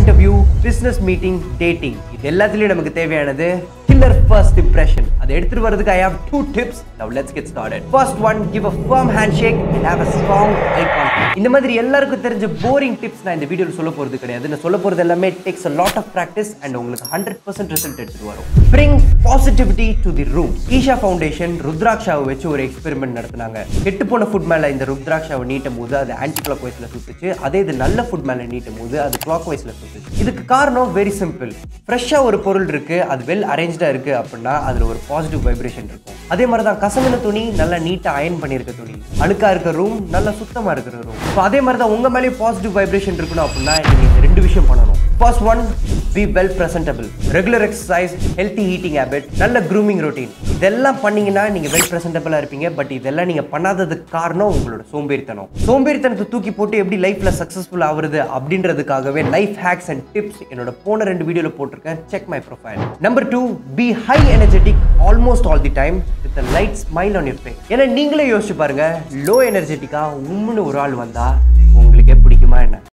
interview business meeting dating இது எல்லாத்துலயும் நமக்கு தேவையானது கில்லர் ஃபர்ஸ்ட் இம்ப்ரெஷன் அதை எடுத்துட்டு வரதுக்கு I have two tips now let's get started first one give a firm handshake and have a strong eye contact இந்த மாதிரி எல்லாருக்கும் தெரிஞ்ச போரிங் டிப்ஸ் நான் இந்த வீடியோல சொல்ல போறது கிடையாது நான் சொல்ல போறது எல்லாமே takes a lot of practice and உங்களுக்கு ஹண்ட்ரட் பர்சன்ட் ரிசல்ட் எடுத்துட்டு வரும் bring positivity to the room Isha foundation ருத்ராட்சாவை வச்சு ஒரு எக்ஸ்பெரிமெண்ட் நடத்துனாங்க கெட்டு போன ஃபுட் மேல இந்த ருத்ராட்சாவை நீட்டும் போது அது ஆன்டி கிளாக் வைஸ்ல சுத்துச்சு அதே இது நல்ல ஃபுட் மேல நீட்டும் போது அது கிளாக் வைஸ்ல சுத்துச்சு இதுக்கு காரணம் வெரி சிம்பிள் ஃப்ரெஷ்ஷா ஒரு பொருள் இருக்கு அது வெல் அரேஞ்சா இருக்கு அப்படின்னா அதுல ஒரு பாசிட்டிவ் வைப்ரேஷன் இருக்கும் அதே மாதிரி தான் கசங்கின துணி நல்லா நீட்டா அயன் பண்ணியிருக்க துணி அழுக்கா இருக்க ரூம் நல்லா சுத்தமா இருக்கிற ரூம் ஸோ அதே மாதிரி தான் உங்க மேலேயும் பாசிட்டிவ் வைப்ரேஷன் இருக்கணும் அப்படின்னா நீங்க இந்த ரெண்டு விஷயம் பண்ணணும் first one be well presentable regular exercise healthy eating habit நல்ல க்ரூமிங் ரொட்டீன் இதெல்லாம் பண்ணீங்கன்னா நீங்க வெல் பிரசன்டபிளாக இருப்பீங்க பட் இதெல்லாம் நீங்க பண்ணாததுக்கு காரணம் உங்களோட சோம்பேறித்தனம் சோம்பேறித்தனத்தை தூக்கி போட்டு எப்படி லைஃப்ல சக்ஸஸ்ஃபுல் ஆகுறது அப்படின்றதுக்காகவே லைஃப் ஹேக்ஸ் அண்ட் டிப்ஸ் என்னோட போன ரெண்டு வீடியோல போட்டிருக்கேன் check my profile number two be high energetic almost all the time with light smile on your face ஏன்னா நீங்களே யோசிச்சு பாருங்க லோ எனர்ஜெட்டிக்கா உம்முன்னு ஒரு ஆள் வந்தா உங்களுக்கே பிடிக்குமா என்ன